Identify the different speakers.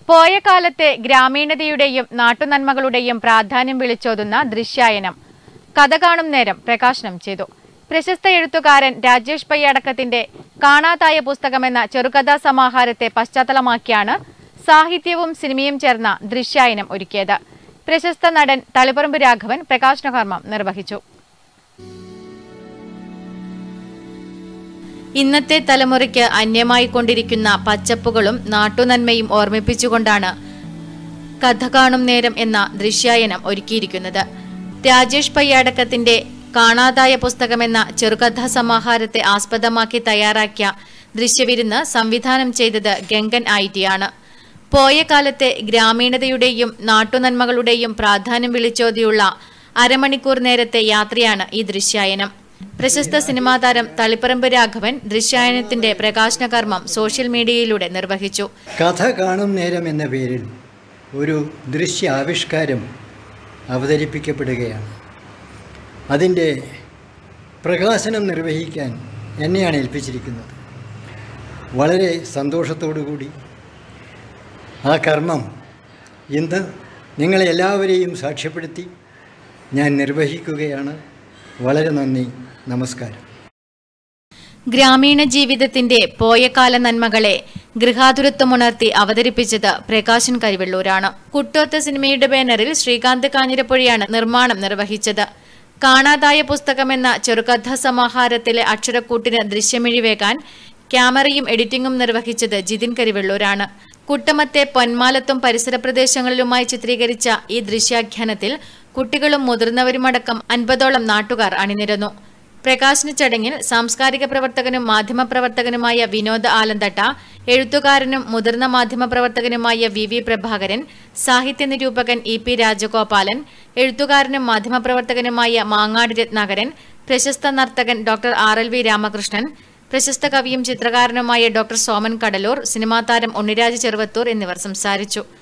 Speaker 1: പോയ കാലത്തെ ഗ്രാമീണതയുടെയും നാട്ടുനന്മകളുടെയും പ്രാധാന്യം വിളിച്ചോതുന്ന ദൃശ്യായനം കഥ കാണും നേരം പ്രകാശനം ചെയ്തു പ്രശസ്ത എഴുത്തുകാരൻ രാജേഷ് പയ്യടക്കത്തിന്റെ കാണാതായ പുസ്തകമെന്ന ചെറുകഥാ സമാഹാരത്തെ പശ്ചാത്തലമാക്കിയാണ് സാഹിത്യവും സിനിമയും ചേർന്ന ദൃശ്യായനം ഒരുക്കിയത് പ്രശസ്ത നടൻ തളിപ്പറമ്പ് രാഘവൻ പ്രകാശനകർമ്മം നിർവഹിച്ചു ഇന്നത്തെ തലമുറയ്ക്ക് അന്യമായി കൊണ്ടിരിക്കുന്ന പച്ചപ്പുകളും നാട്ടുനന്മയും ഓർമ്മിപ്പിച്ചുകൊണ്ടാണ് കഥ കാണും നേരം എന്ന ദൃശ്യായനം ഒരുക്കിയിരിക്കുന്നത് രാജേഷ് പയ്യാടക്കത്തിന്റെ കാണാതായ പുസ്തകമെന്ന ചെറുകഥാ സമാഹാരത്തെ ആസ്പദമാക്കി തയ്യാറാക്കിയ ദൃശ്യവിരുന്ന് സംവിധാനം ചെയ്തത് ഗംഗൻ ഐ ടിയാണ് പോയ കാലത്തെ ഗ്രാമീണതയുടെയും നാട്ടുനന്മകളുടെയും പ്രാധാന്യം വിളിച്ചോതിയുള്ള അരമണിക്കൂർ നേരത്തെ യാത്രയാണ് ഈ ദൃശ്യായനം പ്രശസ്ത സിനിമാ താരം തളിപ്പറമ്പ് രാഘവൻ ദൃശ്യായനത്തിന്റെ പ്രകാശന കർമ്മം സോഷ്യൽ മീഡിയയിലൂടെ നിർവഹിച്ചു
Speaker 2: കഥ കാണും നേരം എന്ന പേരിൽ ഒരു ദൃശ്യാവിഷ്കാരം അവതരിപ്പിക്കപ്പെടുകയാണ് അതിൻ്റെ പ്രകാശനം നിർവഹിക്കാൻ എന്നെയാണ് ഏൽപ്പിച്ചിരിക്കുന്നത് വളരെ സന്തോഷത്തോടു കൂടി ആ കർമ്മം ഇന്ന് നിങ്ങളെ എല്ലാവരെയും സാക്ഷ്യപ്പെടുത്തി ഞാൻ നിർവഹിക്കുകയാണ് വളരെ നന്ദി നമസ്കാരം
Speaker 1: ഗ്രാമീണ ജീവിതത്തിന്റെ പോയകാല നന്മകളെ ഗൃഹാതുരത്വമുണർത്തി അവതരിപ്പിച്ചത് പ്രകാശൻ കരിവെള്ളൂരാണ് കുട്ടോത്ത സിനിമയുടെ ബാനറിൽ ശ്രീകാന്ത് കാഞ്ഞിരപ്പുഴയാണ് നിർമ്മാണം നിർവഹിച്ചത് കാണാതായ പുസ്തകമെന്ന ചെറുകഥാ സമാഹാരത്തിലെ അക്ഷരക്കൂട്ടിന് ദൃശ്യമിഴിവേകാൻ ക്യാമറയും എഡിറ്റിംഗും നിർവഹിച്ചത് ജിതിൻ കരിവെള്ളൂരാണ് കുട്ടമത്തെ പൊന്മാലത്തും പരിസര പ്രദേശങ്ങളിലുമായി ചിത്രീകരിച്ച ഈ ദൃശ്യാഖ്യാനത്തിൽ കുട്ടികളും മുതിർന്നവരുമടക്കം അൻപതോളം നാട്ടുകാർ അണിനിരന്നു പ്രകാശന ചടങ്ങിൽ സാംസ്കാരിക പ്രവർത്തകനും മാധ്യമപ്രവർത്തകനുമായ വിനോദ് ആലന്തട്ട എഴുത്തുകാരനും മുതിർന്ന മാധ്യമപ്രവർത്തകനുമായ വി വി പ്രഭാകരൻ സാഹിത്യ നിരൂപകൻ ഇ പി രാജഗോപാലൻ എഴുത്തുകാരനും മാധ്യമപ്രവർത്തകനുമായ മാങ്ങാട് രത്നാകരൻ പ്രശസ്ത നർത്തകൻ doctor R L V Ramakrishnan പ്രശസ്ത കവിയും ചിത്രകാരനുമായ ഡോക്ടർ സോമൻ കടലൂർ സിനിമാ താരം ഉണ്ണിരാജ് ചെറുവത്തൂർ എന്നിവർ സംസാരിച്ചു